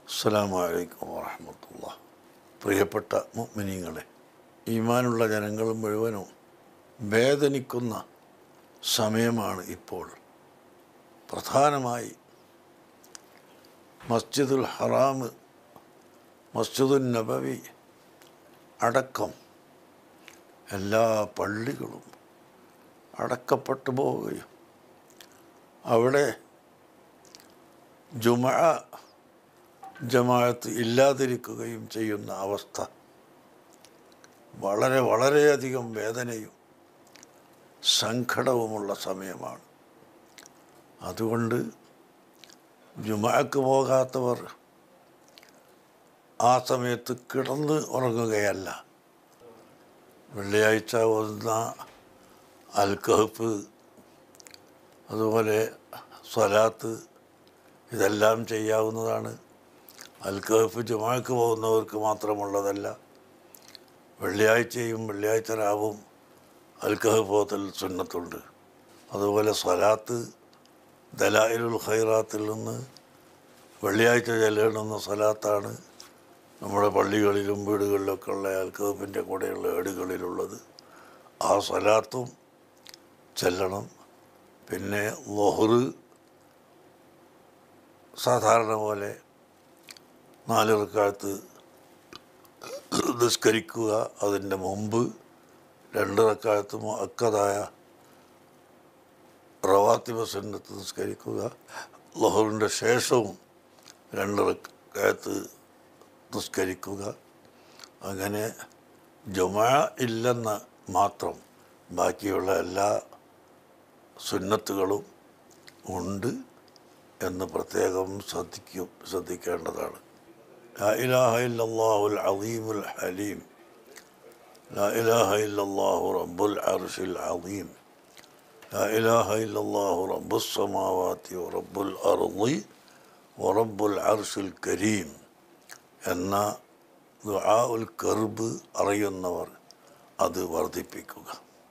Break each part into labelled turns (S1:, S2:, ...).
S1: അസ്സലാമു അലൈക്കും വറഹമത്തുള്ള പ്രിയപ്പെട്ട മുഅ്മിനീങ്ങളെ ഈമാനുള്ള ജനങ്ങൾ മുഴുവനും വേദനിക്കുന്ന സമയമാണ് ഇപ്പോൾ പ്രധാനമായി മസ്ജിദുൽ ഹറാം മസ്ജിദുൽ നബവി അടക്കം എല്ലാ പള്ളികളും അടക്കപ്പെട്ടു പോവുകയും അവിടെ ജുമ ജമാഅത്ത് ഇല്ലാതിരിക്കുകയും ചെയ്യുന്ന അവസ്ഥ വളരെ വളരെയധികം വേദനയും സങ്കടവുമുള്ള സമയമാണ് അതുകൊണ്ട് ജുമാക്ക് പോകാത്തവർ ആ സമയത്ത് കിടന്ന് ഉറങ്ങുകയല്ല വെള്ളിയാഴ്ച ഓതുന്ന അൽക്കഹപ്പ് അതുപോലെ സ്വലാത്ത് ഇതെല്ലാം ചെയ്യാവുന്നതാണ് അൽക്കഹഫ് ജുമാക്ക് പോകുന്നവർക്ക് മാത്രമുള്ളതല്ല വെള്ളിയാഴ്ചയും വെള്ളിയാഴ്ച രാവും അൽക്കഹഫ് പോകത്തിൽ സുന്നത്തുണ്ട് അതുപോലെ സ്വലാത്ത് ദലായിലുൽ ഖൈറാത്തിൽ നിന്ന് വെള്ളിയാഴ്ച ചെല്ലേണ്ടുന്ന സ്വലാത്താണ് നമ്മുടെ പള്ളികളിലും വീടുകളിലൊക്കെ ഉള്ള അൽക്കഹഫിൻ്റെ കൂടെയുള്ള ഏടുകളിലുള്ളത് ആ സ്വലാത്തും ചെല്ലണം പിന്നെ ലൊഹറ് സാധാരണ പോലെ നാല് റക്കാലത്ത് നിസ്കരിക്കുക അതിൻ്റെ മുമ്പ് രണ്ട് റക്കാലത്ത് അക്കതായ റവാത്തിബ സുന്നത്ത് നിസ്കരിക്കുക ലഹറിൻ്റെ ശേഷവും രണ്ട് റക്കാലത്ത് നിസ്കരിക്കുക അങ്ങനെ ജുമാ ഇല്ലെന്ന് മാത്രം ബാക്കിയുള്ള എല്ലാ സുന്നത്തുകളും ഉണ്ട് എന്ന് പ്രത്യേകം ശ്രദ്ധിക്കും ശ്രദ്ധിക്കേണ്ടതാണ് لا إله إلا الله العظيم الحليم لا إله إلا الله رب العرش العظيم لا إله إلا الله رب السماوات ورب الأرض ورب العرش الكريم എന്ന ദുആ ഉൽ കർബ് അറിയുന്നവർ അത് വർദ്ധിപ്പിക്കുക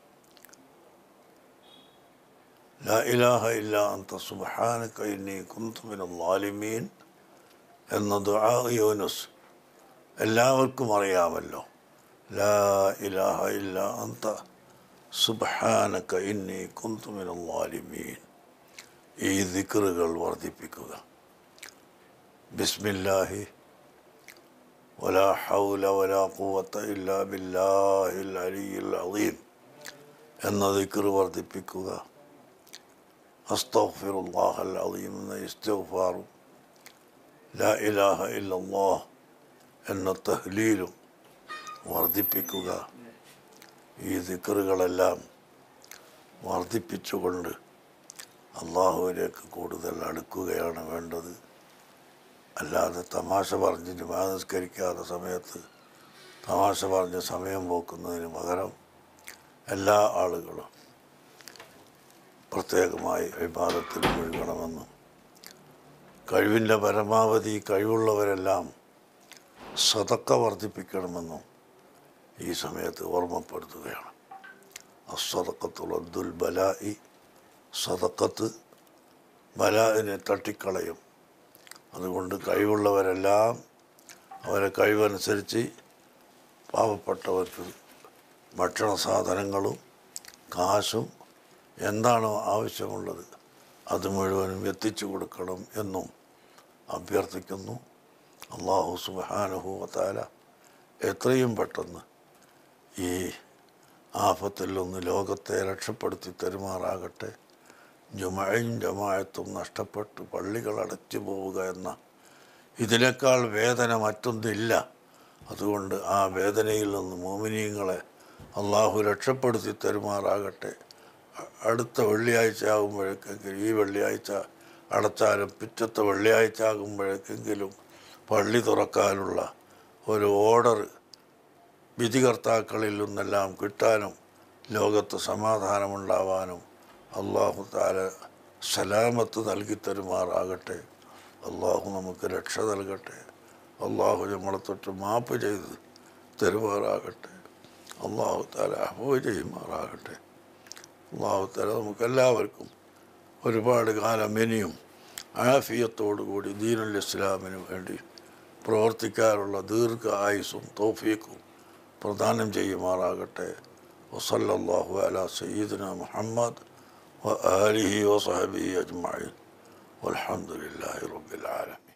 S1: ലാ ഇലാഹ ഇല്ല അന്ത സുബ്ഹാനക ഇന്നി കുന്തു മിനൽ ളാലിമീൻ എന്ന ദുആ യൂനുസ് എല്ലാവർക്കും അറിയാമല്ലോ ലാ ഇലാഹ ഇല്ല അന്ത സുബ്ഹാനക ഇന്നി കുന്തു മിനൽ ളാലിമീൻ ഈ ദിക്റുകൾ വർദ്ധിപ്പിക്കുക ബിസ്മില്ലാഹി ولا حول ولا قوة إلا بالله العلي العظيم എന്ന ദിക്ർ വർദ്ധിപ്പിക്കുക അസ്തഗ്ഫിറുല്ലാഹ് അൽ അലീം എന്ന ഇസ്തിഗ്ഫാറും ലാ ഇലാഹ ഇല്ലല്ലാഹ് എന്ന തഹ്ലീലും വർദ്ധിപ്പിക്കുക ഈ ദിക്റുകളെല്ലാം വർദ്ധിപ്പിച്ചുകൊണ്ട് അള്ളാഹുവിലേക്ക് കൂടുതൽ അടുക്കുകയാണ് വേണ്ടത് അല്ലാതെ തമാശ പറഞ്ഞ് നിസ്കരിക്കാത്ത സമയത്ത് തമാശ പറഞ്ഞ് സമയം പോക്കുന്നതിന് പകരം എല്ലാ ആളുകളും പ്രത്യേകമായി വിഭാഗത്തിൽ മുഴുകണമെന്നും കഴിവിൻ്റെ പരമാവധി കഴിവുള്ളവരെല്ലാം സതക്ക വർദ്ധിപ്പിക്കണമെന്നും ഈ സമയത്ത് ഓർമ്മപ്പെടുത്തുകയാണ് അസതക്കത്തുൽ ബലായി സതക്കത്ത് ബലാവിനെ തട്ടിക്കളയും അതുകൊണ്ട് കഴിവുള്ളവരെല്ലാം അവരെ കഴിവനുസരിച്ച് പാവപ്പെട്ടവർക്ക് ഭക്ഷണ സാധനങ്ങളും കാശും എന്താണോ ആവശ്യമുള്ളത് അത് മുഴുവനും എത്തിച്ചു കൊടുക്കണം എന്നും അഭ്യർത്ഥിക്കുന്നു അള്ളാഹു സുബാനുഭൂവത്താല എത്രയും പെട്ടെന്ന് ഈ ആഫത്തിൽ നിന്ന് ലോകത്തെ രക്ഷപ്പെടുത്തി തരുമാറാകട്ടെ ജുമയും ജമായത്തും നഷ്ടപ്പെട്ട് പള്ളികൾ അടച്ചു പോവുക എന്ന ഇതിനേക്കാൾ വേദന മറ്റൊന്നില്ല അതുകൊണ്ട് ആ വേദനയിൽ നിന്ന് മോമിനിയങ്ങളെ അള്ളാഹു രക്ഷപ്പെടുത്തി തരുമാറാകട്ടെ അടുത്ത വെള്ളിയാഴ്ച ആകുമ്പോഴേക്കെങ്കിലും ഈ വെള്ളിയാഴ്ച അടച്ചാലും പിറ്റത്തെ വെള്ളിയാഴ്ച ആകുമ്പോഴേക്കെങ്കിലും പള്ളി തുറക്കാനുള്ള ഒരു ഓർഡർ വിധികർത്താക്കളിൽ നിന്നെല്ലാം കിട്ടാനും ലോകത്ത് സമാധാനമുണ്ടാവാനും അള്ളാഹു താല സലാമത്ത് നൽകി തരുമാറാകട്ടെ അള്ളാഹു നമുക്ക് രക്ഷ നൽകട്ടെ അള്ളാഹു നമ്മളെ തൊട്ട് മാപ്പ് ചെയ്ത് തരുമാറാകട്ടെ അള്ളാഹു താല അഹോ ചെയ്യുമാറാകട്ടെ അള്ളാഹു താല നമുക്കെല്ലാവർക്കും ഒരുപാട് കാലം ഇനിയും ആഫിയത്തോടു കൂടി ദീനുൽ ഇസ്ലാമിന് വേണ്ടി പ്രവർത്തിക്കാനുള്ള ദീർഘ ആയുസ്സും തോഫീക്കും പ്രദാനം ചെയ്യുമാറാകട്ടെ വസല്ലല്ലാഹു അലാ സയ്യിദിന മുഹമ്മദ് വ ആലിഹി വസഹബിഹി അജ്മഈൻ വൽഹംദുലില്ലാഹി റബ്ബിൽ ആലമീൻ